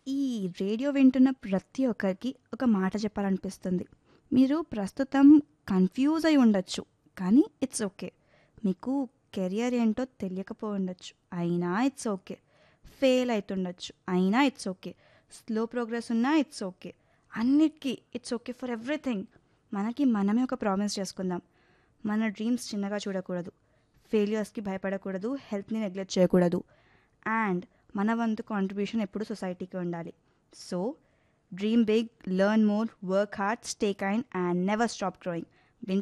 ఈ రేడియో వింటున్న ప్రతి ఒక్కరికి ఒక మాట చెప్పాలనిపిస్తుంది మీరు ప్రస్తుతం కన్ఫ్యూజ్ అయి ఉండొచ్చు కానీ ఇట్స్ ఓకే మీకు కెరియర్ ఏంటో తెలియకపోయి ఉండొచ్చు అయినా ఇట్స్ ఓకే ఫెయిల్ అవుతుండొచ్చు అయినా ఇట్స్ ఓకే స్లో ప్రోగ్రెస్ ఉన్నా ఇట్స్ ఓకే అన్నిటికీ ఇట్స్ ఓకే ఫర్ ఎవ్రీథింగ్ మనకి మనమే ఒక ప్రామిస్ చేసుకుందాం మన డ్రీమ్స్ చిన్నగా చూడకూడదు ఫెయిలియర్స్కి భయపడకూడదు హెల్త్ని నెగ్లెక్ట్ చేయకూడదు అండ్ మన వంతు కాంట్రిబ్యూషన్ ఎప్పుడు సొసైటీకి ఉండాలి so dream big learn more work hard stay kind and never stop growing